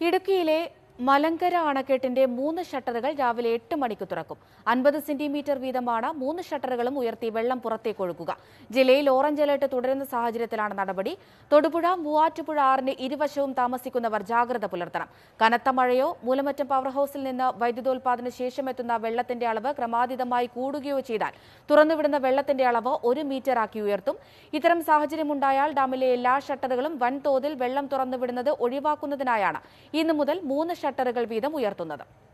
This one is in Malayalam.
ഇടുക്കിയിലെ മലങ്കര അണക്കെട്ടിന്റെ മൂന്ന് ഷട്ടറുകൾ രാവിലെ എട്ട് മണിക്ക് തുറക്കും അൻപത് സെന്റിമീറ്റർ വീതമാണ് മൂന്ന് ഷട്ടറുകളും ഉയർത്തി വെള്ളം പുറത്തേക്ക് ഒഴുകുക ജില്ലയിൽ ഓറഞ്ച് അലർട്ട് തുടരുന്ന സാഹചര്യത്തിലാണ് നടപടി തൊടുപുഴ മൂവാറ്റുപുഴ ആറിന് ഇരുവശവും താമസിക്കുന്നവർ ജാഗ്രത പുലർത്തണം കനത്ത മഴയോ മൂലമറ്റം പവർ ഹൌസിൽ നിന്ന് വൈദ്യുതോൽപാദന ശേഷം എത്തുന്ന വെള്ളത്തിന്റെ അളവ് ക്രമാതീതമായി കൂടുകയോ ചെയ്താൽ തുറന്നുവിടുന്ന വെള്ളത്തിന്റെ അളവ് ഒരു മീറ്റർ ആക്കി ഉയർത്തും ഇത്തരം സാഹചര്യമുണ്ടായാൽ ഡാമിലെ എല്ലാ ഷട്ടറുകളും വൻതോതിൽ വെള്ളം തുറന്നുവിടുന്നത് ഒഴിവാക്കുന്നതിനായാണ് ഇന്നു മുതൽ മൂന്ന് ഷട്ടറുകൾ വീതം ഉയർത്തുന്നത്